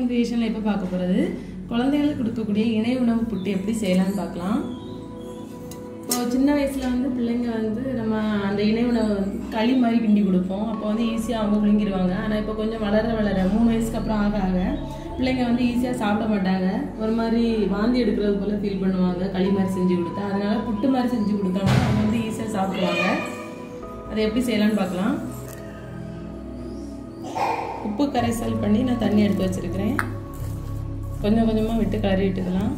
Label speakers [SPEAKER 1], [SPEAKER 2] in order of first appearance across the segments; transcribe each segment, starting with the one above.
[SPEAKER 1] செல்வம் கிரியேஷனில் இப்போ பார்க்க போகிறது குழந்தைகளுக்கு கொடுக்கக்கூடிய இணை உணவு புட்டு எப்படி செய்யலாம்னு பார்க்கலாம் இப்போ சின்ன வயசில் வந்து பிள்ளைங்க வந்து நம்ம அந்த இணை உணவு வந்து களி மாதிரி கிண்டி கொடுப்போம் அப்போ வந்து ஈஸியாக அவங்க விழுங்கிடுவாங்க ஆனால் இப்போ கொஞ்சம் வளர வளர மூணு வயசுக்கு அப்புறம் ஆக ஆக பிள்ளைங்க வந்து ஈஸியாக சாப்பிட மாட்டாங்க ஒரு மாதிரி வாந்தி எடுக்கிறது போல் ஃபீல் பண்ணுவாங்க களி மாதிரி செஞ்சு கொடுத்தா அதனால புட்டு மாதிரி செஞ்சு கொடுத்தோம்னா அவங்க வந்து ஈஸியாக சாப்பிடுவாங்க அதை எப்படி செய்யலாம்னு பார்க்கலாம் உப்பு கரைசல் பண்ணி நான் தண்ணி எடுத்து வச்சிருக்கிறேன் கொஞ்சம் கொஞ்சமாக விட்டு கலரி விட்டுக்கலாம்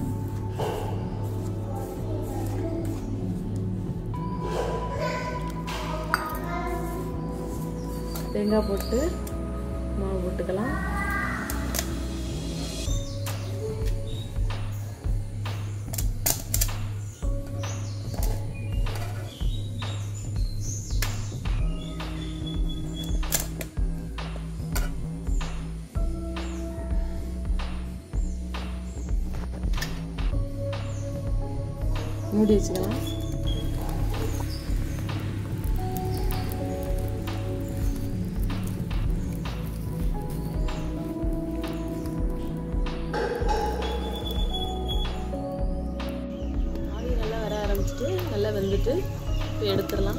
[SPEAKER 1] தேங்காய் போட்டு மாவு போட்டுக்கலாம் மூடி வச்சுக்கலாம் ஆவி நல்லா வர ஆரம்பிச்சிட்டு நல்லா வெந்துட்டு இப்போ எடுத்துடலாம்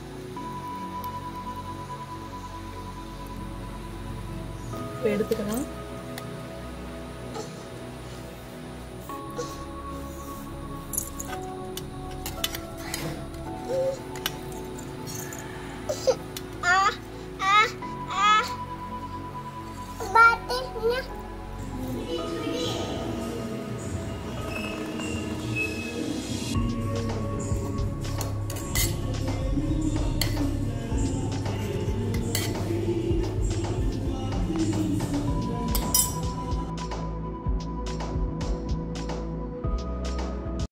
[SPEAKER 1] இப்போ எடுத்துக்கலாம்